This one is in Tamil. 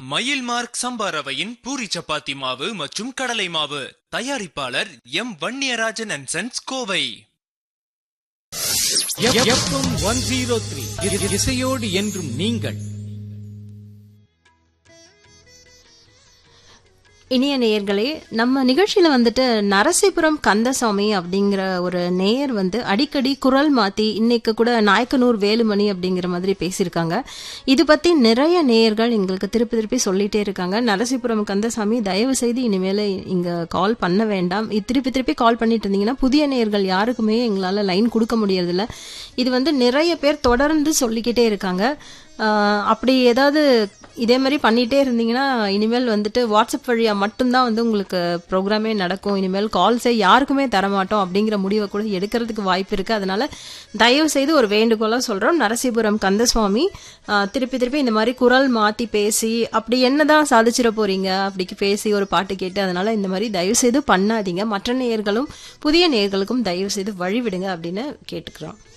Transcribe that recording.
மயில் மார்க் சம்பா ரவையின் பூரி சப்பாத்தி மாவு மற்றும் கடலை மாவு தயாரிப்பாளர் M Vanniyarajan and sons Kovai FM one zero three இசையோடு என்றும் நீங்கள் இனிய நேயர்களே நம்ம நிகழ்ச்சியில வந்துட்டு நரசிபுரம் கந்தசாமி அப்படிங்கிற ஒரு நேயர் வந்து அடிக்கடி குரல் மாத்தி இன்னைக்கு கூட நாயக்கனூர் வேலுமணி அப்படிங்கிற மாதிரி பேசியிருக்காங்க இது பத்தி நிறைய நேயர்கள் எங்களுக்கு திருப்பி திருப்பி சொல்லிட்டே இருக்காங்க நரசிபுரம் கந்தசாமி தயவு செய்து இனிமேல இங்க கால் பண்ண வேண்டாம் இது திருப்பி திருப்பி கால் பண்ணிட்டு இருந்தீங்கன்னா புதிய நேயர்கள் யாருக்குமே எங்களால லைன் கொடுக்க முடியறதில்ல இது வந்து நிறைய பேர் தொடர்ந்து சொல்லிக்கிட்டே இருக்காங்க ஆஹ் அப்படி ஏதாவது இதே மாதிரி பண்ணிட்டே இருந்தீங்கன்னா இனிமேல் வந்துட்டு வாட்ஸ்அப் வழியா மட்டும்தான் வந்து உங்களுக்கு ப்ரோக்ராமே நடக்கும் இனிமேல் கால்ஸே யாருக்குமே தரமாட்டோம் அப்படிங்கிற முடிவை கூட எடுக்கிறதுக்கு வாய்ப்பு இருக்கு அதனால தயவு செய்து ஒரு வேண்டுகோளா சொல்றோம் நரசிபுரம் கந்தசுவாமி ஆஹ் திருப்பி திருப்பி இந்த மாதிரி குரல் மாத்தி பேசி அப்படி என்னதான் சாதிச்சிட போறீங்க அப்படிக்கு பேசி ஒரு பாட்டு கேட்டு அதனால இந்த மாதிரி தயவு செய்து பண்ணாதீங்க மற்ற நேயர்களும் புதிய நேயர்களுக்கும் தயவு செய்து வழிவிடுங்க அப்படின்னு கேட்டுக்கிறோம்